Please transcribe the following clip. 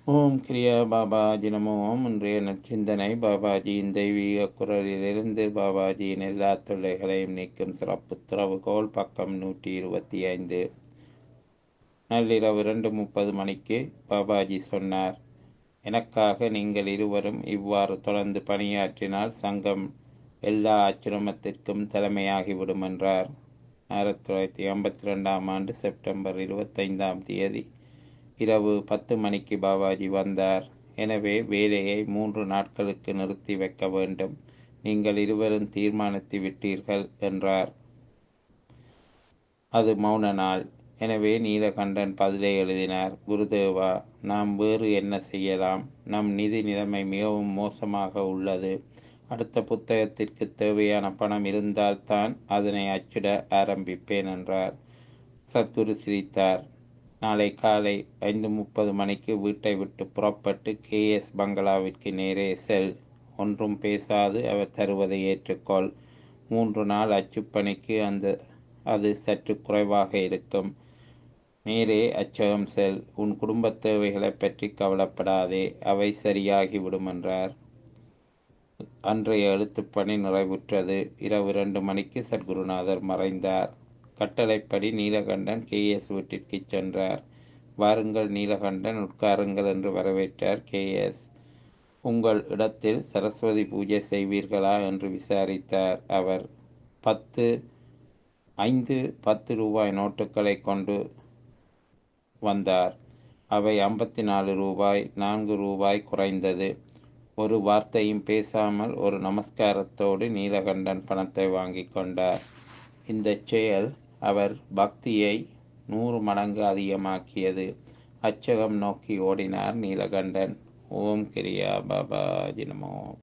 ஓம் கிரியா பாபாஜி நமோ ஓம் இன்றைய நற்சிந்தனை பாபாஜியின் தெய்வீக குரலிலிருந்து பாபாஜியின் எல்லா தொல்லைகளையும் நீக்கும் சிறப்பு திறவுகோல் பக்கம் நூற்றி இருபத்தி ஐந்து நள்ளிரவு ரெண்டு முப்பது மணிக்கு பாபாஜி சொன்னார் எனக்காக நீங்கள் இருவரும் இவ்வாறு தொடர்ந்து பணியாற்றினால் சங்கம் எல்லா ஆச்சிரமத்திற்கும் தலைமையாகிவிடும் என்றார் ஆயிரத்தி தொள்ளாயிரத்தி ஐம்பத்தி ரெண்டாம் ஆண்டு செப்டம்பர் இருபத்தைந்தாம் தேதி இரவு பத்து மணிக்கு பாபாஜி வந்தார் எனவே வேலையை மூன்று நாட்களுக்கு நிறுத்தி வைக்க வேண்டும் நீங்கள் இருவரும் தீர்மானித்து விட்டீர்கள் என்றார் அது மௌன நாள் எனவே நீலகண்டன் பதிலை எழுதினார் குருதேவா நாம் வேறு என்ன செய்யலாம் நம் நிதி நிலைமை மிகவும் மோசமாக உள்ளது அடுத்த புத்தகத்திற்கு தேவையான பணம் இருந்தால்தான் அதனை அச்சிட ஆரம்பிப்பேன் என்றார் சத்குரு சிரித்தார் நாளை காலை ஐந்து முப்பது மணிக்கு வீட்டை விட்டு புறப்பட்டு கேஎஸ் பங்களாவிற்கு நேரே செல் ஒன்றும் பேசாது அவர் தருவதை ஏற்றுக்கொள் மூன்று நாள் அச்சுப்பணிக்கு அந்த அது சற்று குறைவாக இருக்கும் நேரே அச்சகம் செல் உன் குடும்பத் தேவைகளை பற்றி கவலைப்படாதே அவை சரியாகிவிடும் என்றார் அன்றைய எழுத்துப்பணி நிறைவுற்றது இரவு ரெண்டு மணிக்கு சத்குருநாதர் மறைந்தார் கட்டளைப்படி நீலகண்டன் கே எஸ் வீட்டிற்கு சென்றார் வாருங்கள் நீலகண்டன் உட்காருங்கள் என்று வரவேற்றார் கே எஸ் உங்கள் இடத்தில் சரஸ்வதி பூஜை செய்வீர்களா என்று விசாரித்தார் அவர் பத்து ஐந்து பத்து ரூபாய் நோட்டுகளை கொண்டு வந்தார் அவை ஐம்பத்தி நாலு ரூபாய் நான்கு ரூபாய் குறைந்தது ஒரு வார்த்தையும் பேசாமல் ஒரு நமஸ்காரத்தோடு நீலகண்டன் பணத்தை வாங்கி கொண்டார் இந்த செயல் அவர் பக்தியை நூறு மடங்கு அதிகமாக்கியது அச்சகம் நோக்கி ஓடினார் நீலகண்டன் ஓம் கிரியா பாபா ஜினமோ